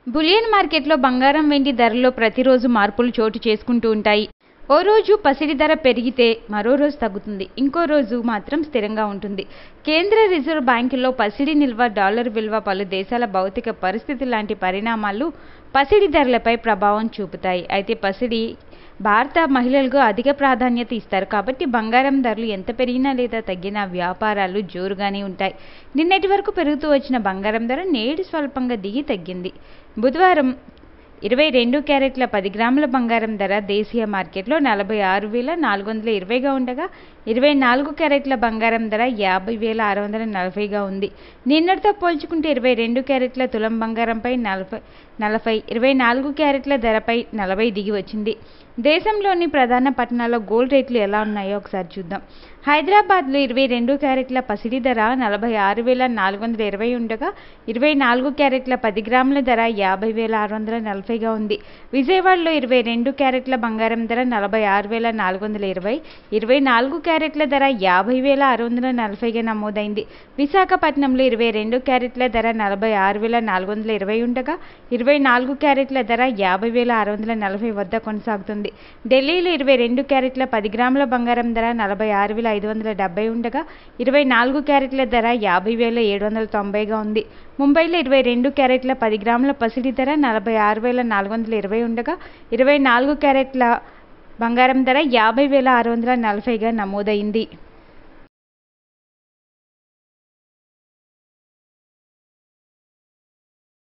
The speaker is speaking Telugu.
బులియన్ మార్కెట్లో బంగారం వెండి ధరల్లో ప్రతిరోజు మార్పులు చోటు చేసుకుంటూ ఉంటాయి ఓ రోజు పసిడి ధర పెరిగితే మరో రోజు తగ్గుతుంది ఇంకో రోజు మాత్రం స్థిరంగా ఉంటుంది కేంద్ర రిజర్వ్ బ్యాంకులో పసిడి నిల్వ డాలర్ విలువ పలు దేశాల భౌతిక పరిస్థితి లాంటి పరిణామాలు పసిడి ధరలపై ప్రభావం చూపుతాయి అయితే పసిడి భారత మహిళలకు అధిక ప్రాధాన్యత ఇస్తారు కాబట్టి బంగారం ధరలు ఎంత పెరిగినా లేదా తగ్గినా వ్యాపారాలు జోరుగానే ఉంటాయి నిన్నటి వరకు పెరుగుతూ వచ్చిన బంగారం ధర నేడు స్వల్పంగా దిగి తగ్గింది బుధవారం ఇరవై రెండు క్యారెట్ల పది గ్రాముల బంగారం ధర దేశీయ మార్కెట్లో నలభై ఆరు వేల నాలుగు వందల ఇరవైగా ఉండగా ఇరవై నాలుగు క్యారెట్ల బంగారం ధర యాభై వేల ఆరు వందల నలభైగా ఉంది నిన్నటితో పోల్చుకుంటే ఇరవై రెండు క్యారెట్ల తులం బంగారంపై నలభై నలభై ఇరవై నాలుగు క్యారెట్ల ధరపై నలభై దిగి వచ్చింది దేశంలోని ప్రధాన పట్టణాల్లో గోల్డ్ రేట్లు ఎలా ఉన్నాయో ఒకసారి చూద్దాం హైదరాబాద్లో ఇరవై రెండు క్యారెట్ల పసిడి ధర నలభై ఆరు వేల నాలుగు వందల ఇరవై ఉండగా ఇరవై నాలుగు క్యారెట్ల పది గ్రాముల ధర యాభై వేల ఆరు వందల నలభైగా ఉంది విజయవాడలో ఇరవై రెండు క్యారెట్ల బంగారం ధర నలభై ఆరు వేల నాలుగు వందల ఇరవై ఇరవై నాలుగు క్యారెట్ల ధర యాభై వేల ఆరు వందల నలభైగా నమోదైంది విశాఖపట్నంలో ఇరవై రెండు క్యారెట్ల ధర నలభై ఆరు వేల నాలుగు వందల ఇరవై ఉండగా ఇరవై నాలుగు క్యారెట్ల ధర యాభై వేల ఆరు వందల నలభై వద్ద కొనసాగుతుంది ఢిల్లీలో ఇరవై రెండు క్యారెట్ల పది గ్రాముల బంగారం ధర నలభై ఆరు వేల ఐదు వందల డెబ్బై ఉండగా ఇరవై నాలుగు క్యారెట్ల ధర యాభై వేల ఏడు వందల తొంభైగా ఉంది ముంబైలో ఇరవై రెండు క్యారెట్ల పది గ్రాముల పసిడి ధర నలభై ఆరు వేల నాలుగు వందల ఇరవై ఉండగా ఇరవై నాలుగు క్యారెట్ల బంగారం ధర యాభై వేల ఆరు వందల నలభైగా నమోదైంది